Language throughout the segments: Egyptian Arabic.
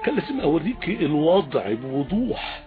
كان لازم اوريك الوضع بوضوح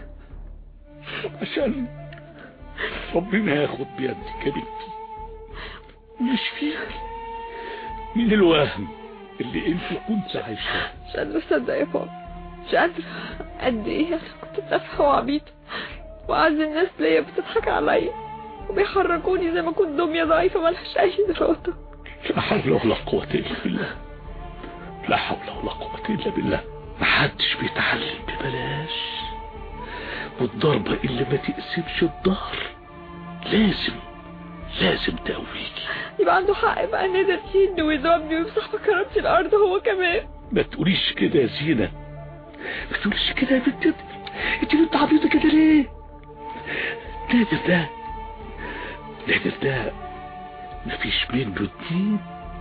عشان ربنا ياخد بيدك يا بنتي ويشفيك من الوهم اللي انت كنت عايشاه مش قادرة اصدق يا بابا مش قادرة قد ايه انا كنت تافهة وعبيطة وأعز الناس ليا بتضحك عليا وبيحركوني زي ما كنت دمية ضعيفة ملهاش أي إرادة لا حول ولا قوة إلا بالله لا حول ولا قوة إلا بالله محدش بيتعلم ببلاش والضربة اللي ما تقسمش الظهر لازم لازم تقويكي يبقى عنده حق بقى نقدر يهد ويضربني ويمسح في كرامتي الأرض هو كمان ما تقوليش كده يا زينة ما تقوليش كده يا بنت انت بنت عبيطة كده ليه نادر ده نادر ده مفيش منه اتنين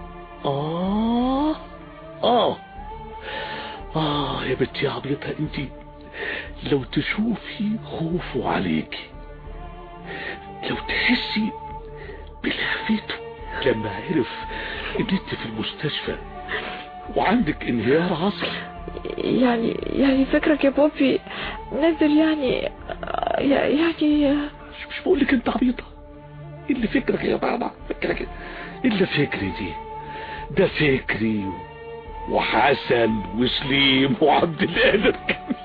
اه اه اه يا بنتي يا عبيطة انت لو تشوفي خوفه عليكي لو تحسي بلهفته لما عرف ان انت في المستشفى وعندك انهيار عصبي يعني يعني فكرك يا بابي نادر يعني يعني مش, مش بقول لك انت عبيطه ايه اللي فكرك يا بابا فكرك ايه اللي فكري دي ده فكري وحسن وسليم وعبد القادر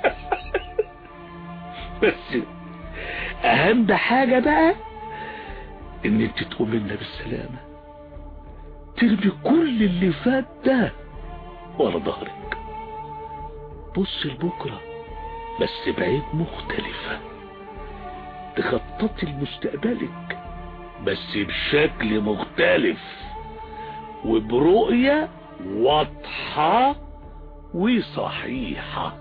بس اهم حاجه بقى ان انت تقوم لنا بالسلامه ترمي كل اللي فات ده ورا ظهرك بص لبكرة بس بعيد مختلفة تخططي لمستقبلك بس بشكل مختلف وبرؤية واضحة وصحيحة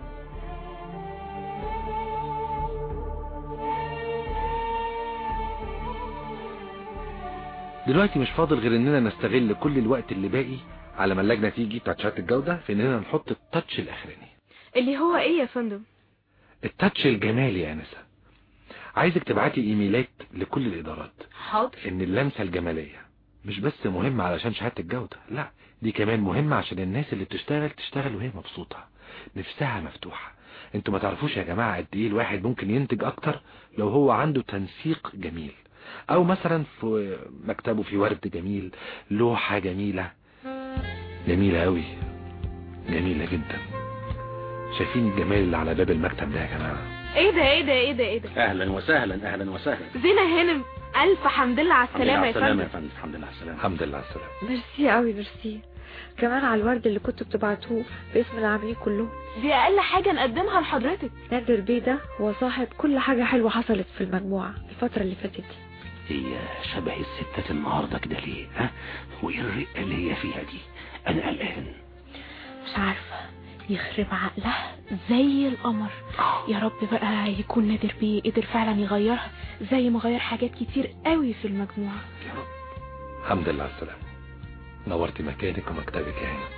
دلوقتي مش فاضل غير اننا نستغل كل الوقت اللي باقي على ما اللجنة تيجي بتاعت شهادة الجودة في اننا نحط التاتش الاخراني اللي هو ايه يا فندم التاتش الجمالي يا انسة عايزك تبعتي ايميلات لكل الادارات حاضر ان اللمسة الجمالية مش بس مهمة علشان شهادة الجودة لا دي كمان مهمة عشان الناس اللي بتشتغل تشتغل وهي مبسوطة نفسها مفتوحة انتوا ما تعرفوش يا جماعة قد ايه الواحد ممكن ينتج اكتر لو هو عنده تنسيق جميل او مثلا في مكتبه في ورد جميل لوحة جميلة جميلة قوي جميلة جدا شايفين الجمال اللي على باب المكتب ده يا جماعة ايه ده ايه ده ايه ده ايه ده اهلا وسهلا اهلا وسهلا زينة هانم الف حمد لله على السلامة يا السلامة يا فندم فندم الحمد لله على السلامة الحمد لله على السلامة ميرسي قوي ميرسي كمان على الورد اللي كنتوا بتبعتوه باسم العاملين كلهم دي اقل حاجة نقدمها لحضرتك نادر بيه ده هو صاحب كل حاجة حلوة حصلت في المجموعة الفترة اللي فاتت دي هي شبه الستات النهاردة كده ليه ها وايه الرقة اللي هي فيها دي انا قلقان مش عارفة يخرب عقلها زي القمر يا رب بقى يكون نادر بيه قدر فعلا يغيرها زي ما غير حاجات كتير قوي في المجموعة الحمد لله على السلامة نورتي مكانك ومكتبك يا هنا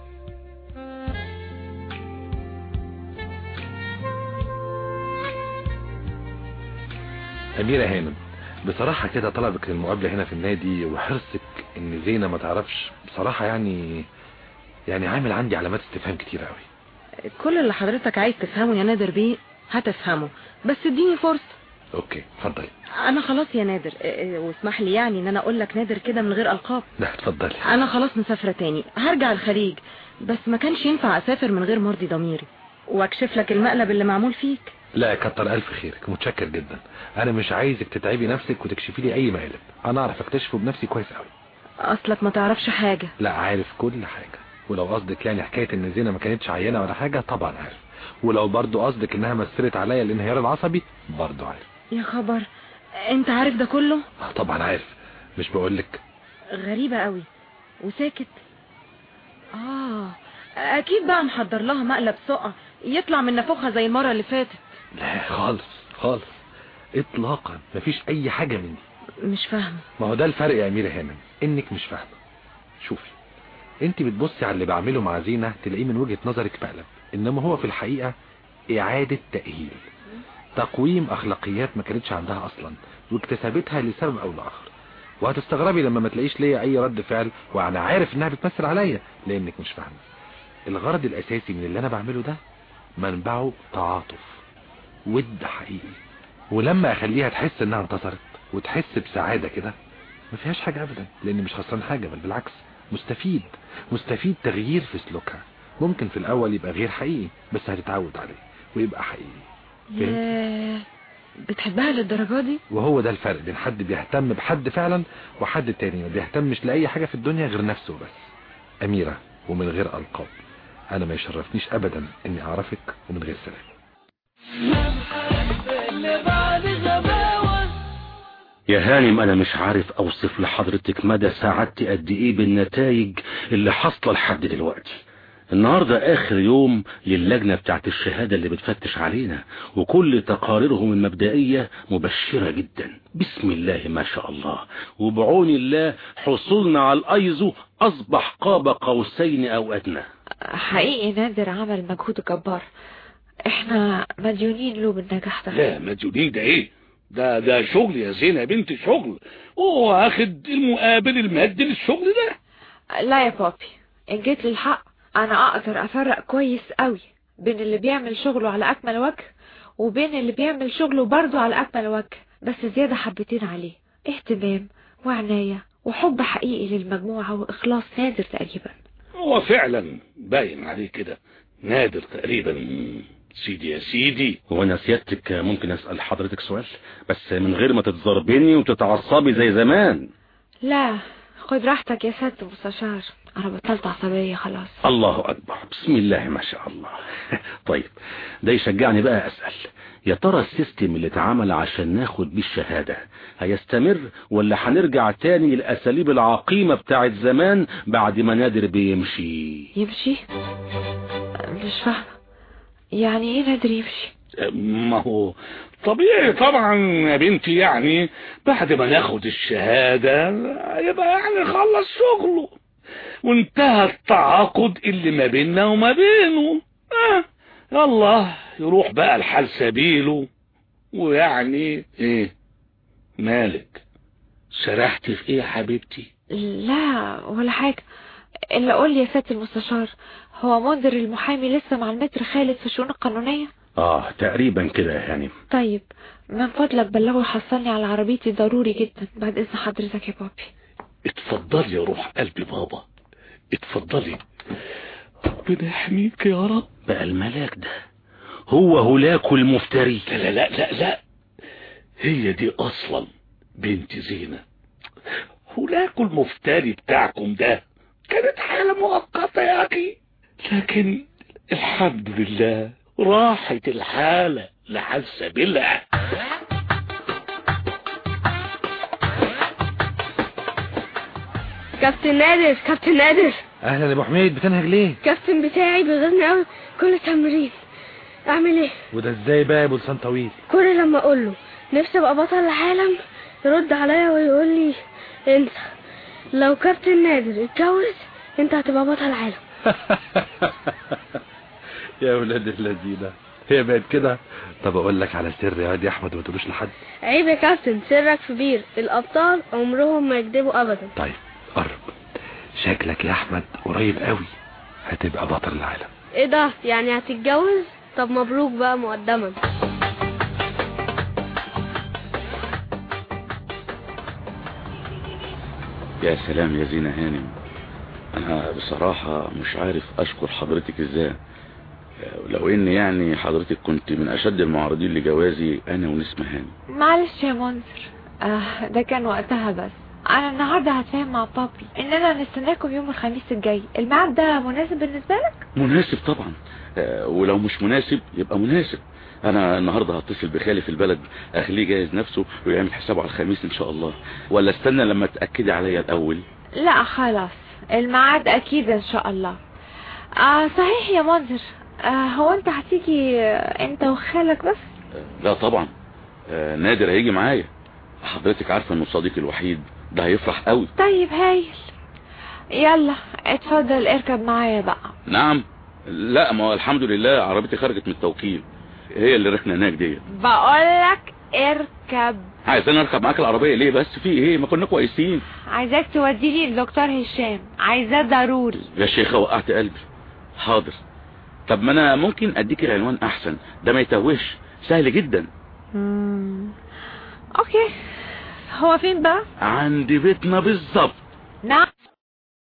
أميرة هانم بصراحة كده طلبك للمقابلة هنا في النادي وحرصك ان زينة ما تعرفش بصراحة يعني يعني عامل عندي علامات استفهام كتير قوي كل اللي حضرتك عايز تفهمه يا نادر بيه هتفهمه بس اديني فرصة اوكي اتفضلي انا خلاص يا نادر اه، اه، واسمح لي يعني ان انا اقول لك نادر كده من غير القاب لا اتفضلي انا خلاص مسافرة تاني هرجع الخليج بس ما كانش ينفع اسافر من غير مرضي ضميري واكشف لك المقلب اللي معمول فيك لا كتر الف خيرك متشكر جدا انا مش عايزك تتعبي نفسك وتكشفي لي اي مقالب انا اعرف اكتشفه بنفسي كويس قوي اصلك ما تعرفش حاجة لا عارف كل حاجة ولو قصدك يعني حكاية ان زينة ما كانتش عيانة ولا حاجة طبعا عارف ولو برضو قصدك انها مثلت عليا الانهيار العصبي برضو عارف يا خبر انت عارف ده كله آه، طبعا عارف مش بقولك غريبة قوي وساكت اه اكيد بقى محضر لها مقلب سقع يطلع من نافوخها زي المرة اللي فاتت لا خالص خالص اطلاقا مفيش اي حاجة مني مش فاهمة ما هو ده الفرق يا أميرة هانم إنك مش فاهمة شوفي أنت بتبصي على اللي بعمله مع زينة تلاقيه من وجهة نظرك مقلب إنما هو في الحقيقة إعادة تأهيل تقويم أخلاقيات ما كانتش عندها أصلا واكتسبتها لسبب أو لآخر وهتستغربي لما ما تلاقيش ليا أي رد فعل وأنا عارف إنها بتمثل عليا لأنك مش فاهمة الغرض الاساسي من اللي انا بعمله ده منبعه تعاطف ود حقيقي ولما اخليها تحس انها انتصرت وتحس بسعادة كده ما فيهاش حاجة ابدا لاني مش خسران حاجة بل بالعكس مستفيد مستفيد تغيير في سلوكها ممكن في الاول يبقى غير حقيقي بس هتتعود عليه ويبقى حقيقي فهمت؟ ياه بتحبها للدرجة دي وهو ده الفرق بين حد بيهتم بحد فعلا وحد تاني ما بيهتمش لأي حاجة في الدنيا غير نفسه بس أميرة ومن غير ألقاب أنا ما يشرفنيش أبدا إني أعرفك ومن غير سلام يا هانم انا مش عارف اوصف لحضرتك مدى سعادتي قد ايه بالنتائج اللي حاصله لحد دلوقتي النهاردة اخر يوم للجنة بتاعت الشهادة اللي بتفتش علينا وكل تقاريرهم المبدئية مبشرة جدا بسم الله ما شاء الله وبعون الله حصولنا على الايزو اصبح قاب قوسين او ادنى حقيقي نادر عمل مجهود جبار احنا مديونين له بالنجاح ده لا مديونين ده ايه ده ده شغل يا زينة يا بنت شغل وهو اخد المقابل المادي للشغل ده لا يا بابي ان جيت للحق انا اقدر افرق كويس قوي بين اللي بيعمل شغله على اكمل وجه وبين اللي بيعمل شغله برضه على اكمل وجه بس زيادة حبتين عليه اهتمام وعناية وحب حقيقي للمجموعة واخلاص نادر تقريبا هو فعلا باين عليه كده نادر تقريبا سيدي يا سيدي وانا سيادتك ممكن اسأل حضرتك سؤال بس من غير ما تتضربني وتتعصبي زي زمان لا خد راحتك يا سيادة المستشار انا بطلت عصبية خلاص الله أكبر بسم الله ما شاء الله طيب ده يشجعني بقى أسأل يا ترى السيستم اللي اتعمل عشان ناخد بيه الشهادة هيستمر ولا هنرجع تاني للأساليب العقيمة بتاعت زمان بعد ما نادر بيمشي يمشي مش فاهمة يعني ايه نادر يمشي ما هو طبيعي طبعا يا بنتي يعني بعد ما ناخد الشهادة يبقى يعني خلص شغله وانتهى التعاقد اللي ما بيننا وما بينه آه يلا يروح بقى الحال سبيله ويعني ايه مالك سرحت في ايه يا حبيبتي لا ولا حاجة الا قول لي يا سيادة المستشار هو منذر المحامي لسه مع المتر خالد في الشؤون القانونية اه تقريبا كده يعني طيب من فضلك بلغه يحصلني على عربيتي ضروري جدا بعد اذن حضرتك يا بابي اتفضلي يا روح قلبي بابا اتفضلي ربنا يحميك يا رب بقى الملاك ده هو هلاك المفتري لا لا لا لا لا هي دي اصلا بنت زينة هلاك المفتري بتاعكم ده كانت حالة مؤقتة يا اخي لكن الحمد لله راحت الحالة لحال سبيلها كابتن نادر كابتن نادر أهلا يا أبو حميد بتنهج ليه كابتن بتاعي بيغيظني قوي كل تمرين اعمل ايه وده ازاي بقى يا أبو لسان طويل كل لما اقول له نفسي ابقى بطل العالم يرد عليا ويقول لي انت لو كابتن نادر اتجوز انت هتبقى بطل العالم يا ولاد اللذينة هي بقت كده طب اقول لك على سر يا واد يا احمد وما تقولوش لحد عيب يا كابتن سرك كبير الابطال عمرهم ما يكذبوا ابدا طيب قرب شكلك يا احمد قريب قوي هتبقى بطل العالم ايه ده يعني هتتجوز طب مبروك بقى مقدما يا سلام يا زينة هانم انا بصراحة مش عارف اشكر حضرتك ازاي لو ان يعني حضرتك كنت من اشد المعارضين لجوازي انا ونسمة هانم معلش يا منذر آه ده كان وقتها بس انا النهارده هتفاهم مع بابي اننا نستناكم يوم الخميس الجاي الميعاد ده مناسب بالنسبه لك مناسب طبعا آه، ولو مش مناسب يبقى مناسب انا النهارده هتصل بخالي في البلد اخليه جاهز نفسه ويعمل حسابه على الخميس ان شاء الله ولا استنى لما تاكدي عليا الاول لا خلاص الميعاد اكيد ان شاء الله آه صحيح يا منذر آه هو انت هتيجي آه، انت وخالك بس آه، لا طبعا آه، نادر هيجي معايا حضرتك عارفه انه صديقي الوحيد ده هيفرح قوي طيب هايل يلا اتفضل اركب معايا بقى نعم لا ما هو الحمد لله عربيتي خرجت من التوكيل هي اللي رحنا هناك دي بقولك اركب عايزين اركب معاك العربيه ليه بس في ايه ما كنا كويسين عايزاك توديني لدكتور هشام عايزاه ضروري يا شيخه وقعت قلبي حاضر طب ما انا ممكن اديك العنوان احسن ده ما يتوهش سهل جدا مم. اوكي هو فين بقى عند بيتنا بالظبط